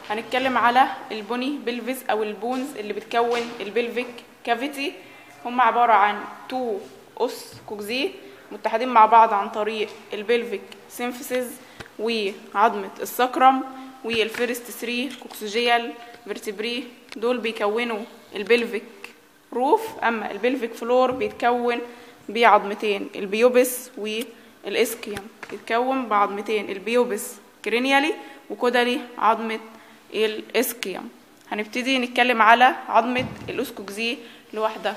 هنتكلم على البوني بلفز او البونز اللي بتكون البلفيك كافيتي هم عبارة عن تو أس كوكزي متحدين مع بعض عن طريق البلفيك سيمفيسز وعظمة السكرم والفيرست 3 كوكسوجيال فيرتبري دول بيكونوا البلفيك روف اما البلفيك فلور بيتكون بعظمتين البيوبس والاسكيوم بيتكون بعظمتين البيوبس كرينيالي وكودالي عظمة الاسكيوم هنبتدي نتكلم على عظمة الاسكوكزي لوحدها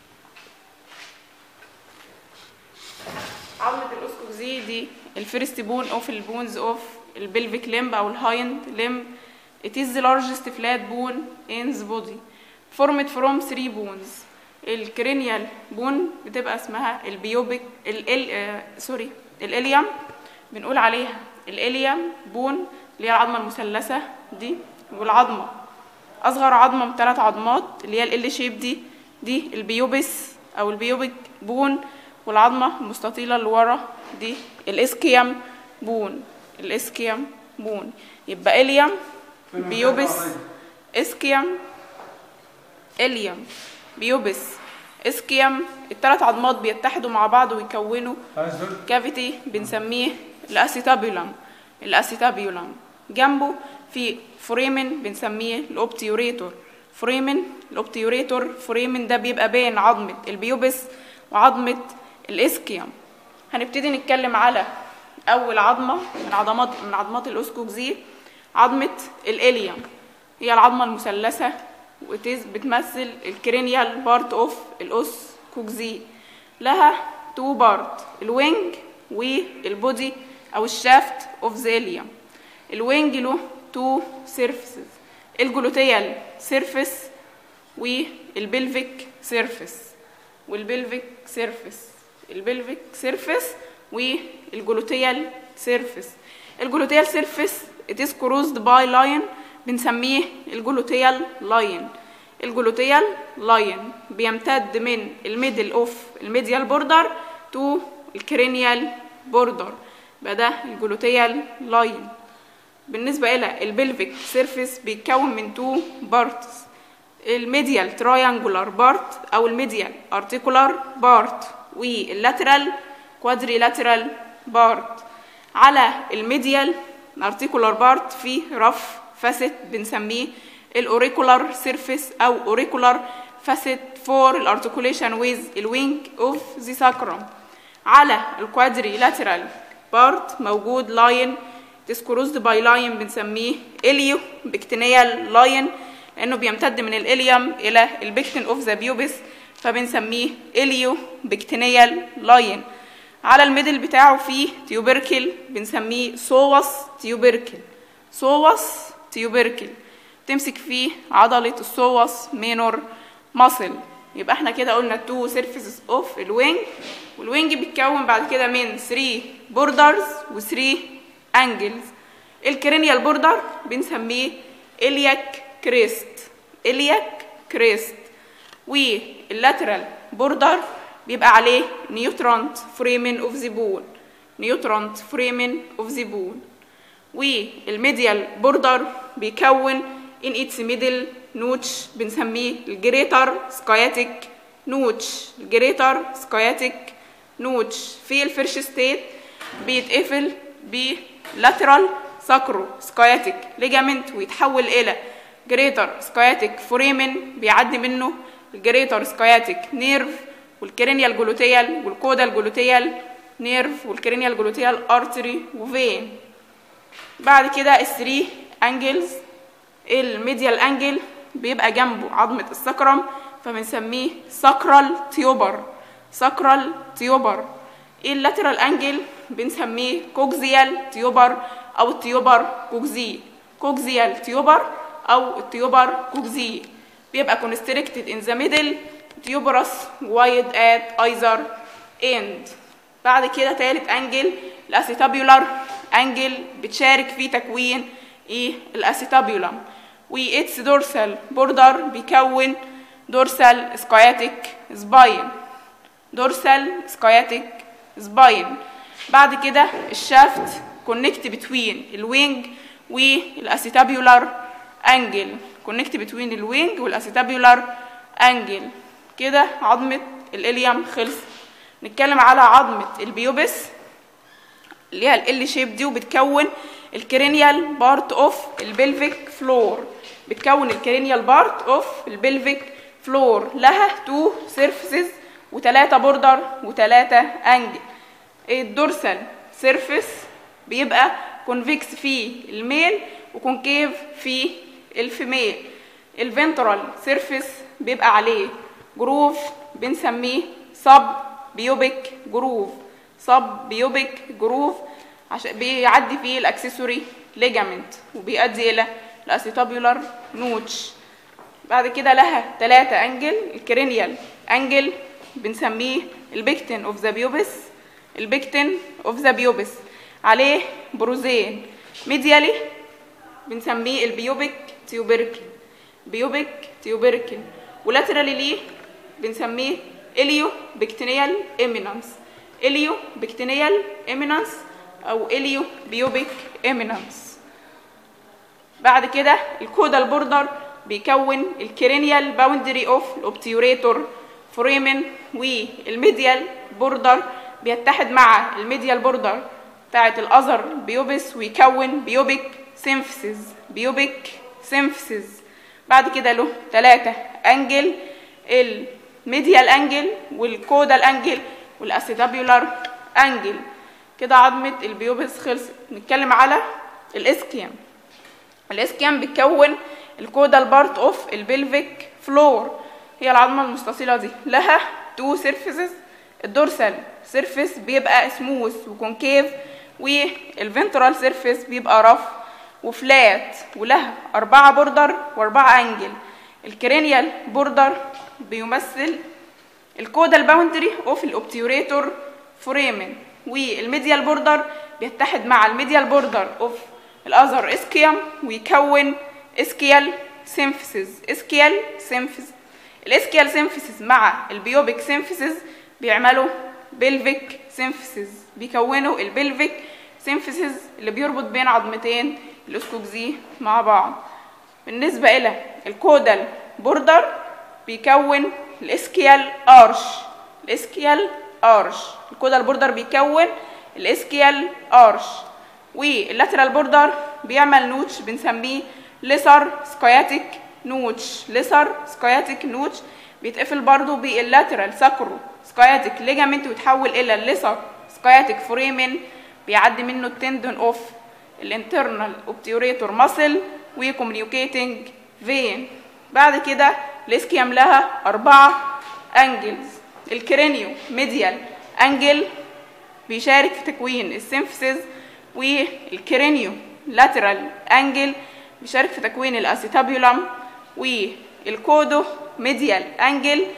عظمة الاسكوكزي دي الفيرست بون اوف البونز اوف البلفيك لمب او الهايند لمب it is the largest flat bone in the body formed from three bones الكرينيال بون بتبقى اسمها البيوبيك ال ال سوري الاليوم بنقول عليها الاليوم بون اللي هي العظمه المثلثه دي والعظمه اصغر عظمه من ثلاث عظمات اللي هي ال شيب دي دي البيوبس او البيوبيك بون والعظمه المستطيله اللي ورا دي الاسكيوم بون الاسكيوم بون يبقى اليوم بيوبس اسكيوم اليوم بيوبس اسكيوم الثلاث عظمات بيتحدوا مع بعض ويكونوا كافيتي بنسميه الاسيتابيولم الاسيتابيولم جنبه في فوريمن بنسميه الاوبتيوريتور فوريمن الاوبتيوريتور فوريمن ده بيبقى بين عظمه البيوبس وعظمه الاسكيوم هنبتدي نتكلم على اول عظمه من عظمات من عظمات الاسكوكزي عظمه الاليوم هي العظمه المثلثه وتز بتمثل الكرينيال بارت اوف الاس كوكزي لها تو بارت الوينج والبودي او الشافت اوف ذا اليوم الوينج له تو سيرفيسز الجلوتيال سيرفيس والبلفيك سيرفيس والبلفيك سيرفيس البلفيك سيرفيس والجلوتيال سيرفيس الجلوتيال سيرفيس it is crossed by line بنسميه الجلوتيال لاين الجلوتيال لاين بيمتد من الميدل اوف الميديال بوردر تو الكرينيال بوردر يبقى ده الجلوتيال لاين بالنسبة إلى البلفيك سيرفيس بيتكون من تو بارتس الميديال تراينجولار بارت أو الميديال ارتيكولار بارت واللاترال كوادريلاترال بارت على الميديال ارتيكولار بارت فيه رف فاسيت بنسميه الاوريكولار سيرفيس او اوريكولار فاسيت فور الارتكوليشن ويز الوينج اوف ذا ساكرم على الكوادري لاترال بارت موجود لاين تسكروزد باي لاين بنسميه اليو بكتينيال لاين لانه بيمتد من الاليوم الى البكتين اوف ذا بيوبس فبنسميه اليو بكتينيال لاين على الميدل بتاعه فيه تيوبركل بنسميه سووس تيوبركل سووس تيوبركل تمسك فيه عضلة السووس مينور ماسل يبقى احنا كده قلنا تو سيرفيسز اوف الوينج والوينج بيتكون بعد كده من 3 بوردرز و3 انجلز الكرينيال بوردر بنسميه الياك كريست الياك كريست واللاترال بوردر بيبقى عليه نيوترانت فريمن اوف ذا بون نيوترانت فريمن اوف ذا بون والميديال بوردر بيكون ان اتس ميدل نوتش بنسميه الجريتر سكاياتيك نوتش الجريتر سكاياتيك نوتش في الفيرش ستيت بيتقفل بلاترال ساكرو سكاياتيك ليجامنت ويتحول الى جريتر سكاياتيك فوريمن بيعدي منه الجريتر سكاياتيك نيرف والكرينيال جلوتيال والكودال جلوتيال نيرف والكرينيال جلوتيال ارتري وفين بعد كده الثري انجلز الميديال انجل بيبقى جنبه عظمة السكرم فبنسميه ساكرال تيوبر ساكرال تيوبر اللاترال انجل بنسميه كوكزيال تيوبر او التيوبر كوكزي كوكزيال تيوبر او التيوبر كوكزي بيبقى constricted in the middle tuberous wide at either end بعد كده تالت انجل الاسيتابيولار انجل بتشارك في تكوين ايه الاسيتابيولم وإتس دورسال بوردر بيكون دورسال سكاياتيك سباين دورسال سكاياتيك سباين بعد كده الشافت كونكت بتوين الوينج والاسيتابيولار انجل كونكت بتوين الوينج والاسيتابيولار انجل كده عظمه الاليم خلص نتكلم على عظمه البيوبس اللي هي ال شيب دي وبتكون الكرينيال بارت اوف البلفيك فلور بتكون الكرينيال بارت اوف البلفيك فلور لها تو سيرفيسز وثلاثة بوردر وثلاثة انجل الدورسال سيرفيس بيبقى كونفكس في الميل وكونكيف في الفيميل الفنترال سيرفيس بيبقى عليه جروف بنسميه سب بيوبيك جروف سب بيوبيك جروف عشان بيعدي فيه الاكسسوري ليجامنت وبيؤدي الى الاسيتابيولار نوتش بعد كده لها ثلاثة انجل الكرينيال انجل بنسميه البيكتن اوف ذا بيوبس البيكتن اوف ذا بيوبس عليه بروزين ميديالي بنسميه البيوبيك تيوبركل بيوبيك تيوبركل ولاترالي ليه بنسميه اليو بكتينيال ايمينانس اليو بكتينيال ايمينانس او اليو بيوبيك ايمينانس بعد كده الكودال بوردر بيكون الكرينيال باوندري اوف الاوبتيوريتور فوريمن والميديال بوردر بيتحد مع الميديال بوردر بتاعت الاذر بيوبس ويكون بيوبيك سيمفسز بيوبيك سيمفسز بعد كده له ثلاثة انجل الميديال انجل والكودال انجل والاسيتابيولار انجل كده عظمة البيوبس خلصت نتكلم على الاسكيام الاسكيام بتكون الكودال بارت اوف البلفيك فلور هي العظمة المستطيلة دي لها تو سيرفيسز الدورسال سيرفيس بيبقى سموث وكونكيف والفنترال سيرفيس بيبقى رف وفلات ولها أربعة بوردر وأربعة أنجل الكرينيال بوردر بيمثل الكودال باوندري اوف الاوبتيوريتور فوريمن والميديال بوردر بيتحد مع الميديال بوردر اوف الاذر اسكيوم ويكون اسكيال سيمفيسز اسكيال سيمفيسز الاسكيال سيمفيسز مع البيوبيك سيمفيسز بيعملوا بلفيك سيمفيسز بيكونوا البلفيك سيمفيسز اللي بيربط بين عظمتين الاسكوكزي مع بعض بالنسبة إلى الكودال بوردر بيكون الاسكيال ارش الاسكيال ارش الكودال بوردر بيكون الاسكيال ارش واللاترال بوردر بيعمل نوتش بنسميه ليسر سكاياتيك نوتش ليسر سكاياتيك نوتش بيتقفل برضو باللاترال ساكرو سكاياتيك ليجامنت ويتحول الى الليسر سكاياتيك فوريمن بيعدي منه التندون اوف الانترنال اوبتيوريتور ماسل وكوميونيكيتنج فين بعد كده الاسكيام لها أربعة أنجلز الكرينيو ميديال أنجل بيشارك في تكوين السيمفسز والكرينيو لاترال أنجل بيشارك في تكوين الأسيتابيولم والكودو ميديال أنجل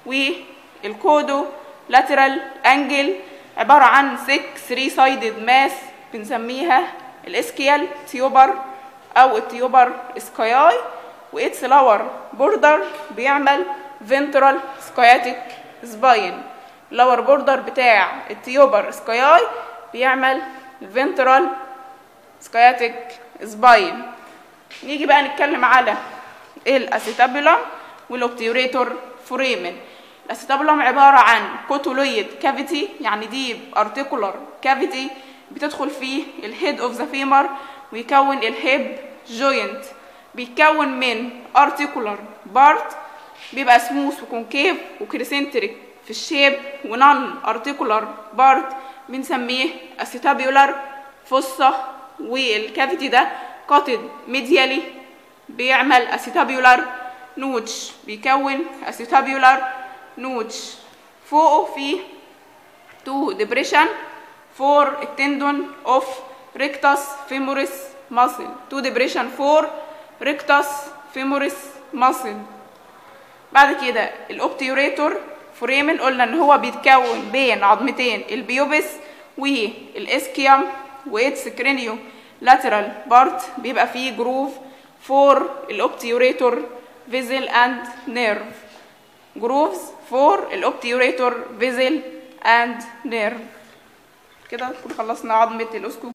والكودو لاترال أنجل عبارة عن 6 3 سايدد ماس بنسميها الاسكيال تيوبر أو التيوبر سكاياي وإتس لور بوردر بيعمل فنترال سكاياتيك سباين اللور بوردر بتاع التيوبر سكاياي بيعمل الفنترال سكاياتيك سباين نيجي بقى نتكلم على الاسيتابولم والاوبتيوريتور فوريمن الاسيتابولم عبارة عن كوتولويد كافيتي يعني ديب ارتيكولار كافيتي بتدخل فيه الهيد اوف ذا فيمر ويكون الهيب جوينت بيتكون من ارتيكولار بارت بيبقى سموث وكونكيف وكريسنتريك في الشيب ونون ارتيكولار بارت بنسميه اسيتابيولار فوسا والكافيتي ده قاطد ميديالي بيعمل اسيتابيولار نوتش بيكون اسيتابيولار نوتش فوقه في تو ديبريشن فور التندون اوف ريكتاس فيموريس ماسل تو ديبريشن فور ريكتاس فيموريس ماسل بعد كده الاوبتيوريتور فريمن قلنا ان هو بيتكون بين عظمتين البيوبس والاسكيوم واتس كرينيو لاترال بارت بيبقى فيه جروف فور الاوبتيوريتور فيزل اند نيرف جروفز فور الاوبتيوريتور فيزل اند نيرف كده نكون خلصنا عظمه الاسكو